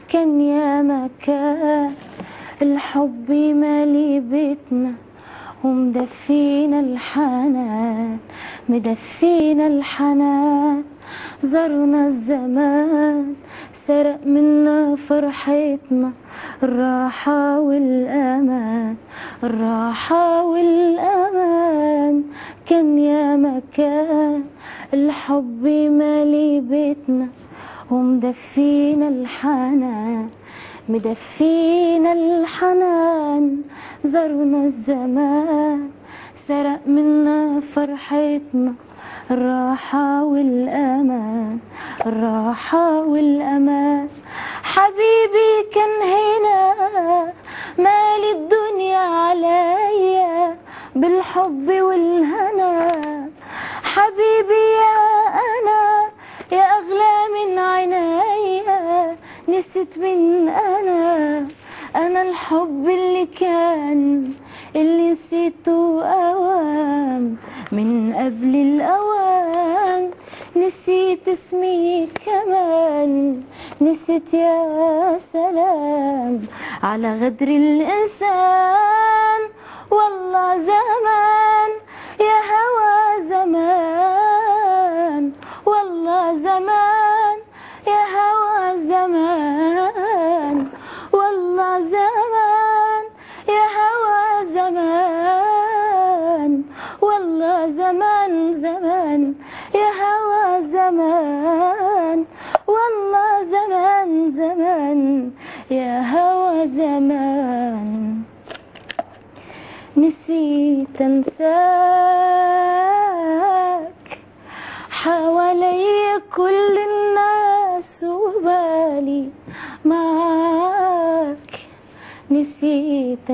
كان يا مكان الحب مالي بيتنا ومدفينا الحنان مدفينا الحنان زرنا الزمان سرق منا فرحتنا الراحة والأمان الراحة والأمان كان يا مكان الحب مالي بيتنا ومدفينا الحنان مدفينا الحنان زرنا الزمان سرق منا فرحتنا الراحة والأمان الراحة والأمان حبيبي كان هنا مالي الدنيا عليا بالحب والهنا حبيبي يا أنا يا أغلى من عينيا نسيت من أنا أنا الحب اللي كان اللي نسيته أوام من قبل الأوان نسيت اسمي كمان نسيت يا سلام على غدر الإنسان والله زمان يا هوى زمان والله زمان يا هوى زمان والله زمان يا هوى زمان والله زمان زمان يا هوى زمان والله زمان زمان يا هوى زمان نسيت انساك حوالي كل الناس وبالي معاك نسيت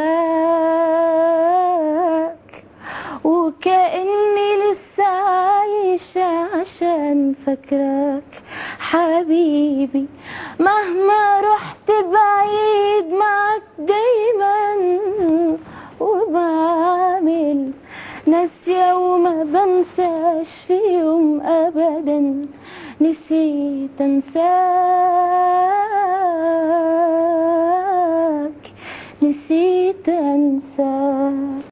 انساك وكأني لسه عايشة عشان فاكراك حبيبي مهما رحت بعيد معاك دايما وبعمل ناسية وما بنساش في يوم أبدا نسيت أنساك نسيت أنساك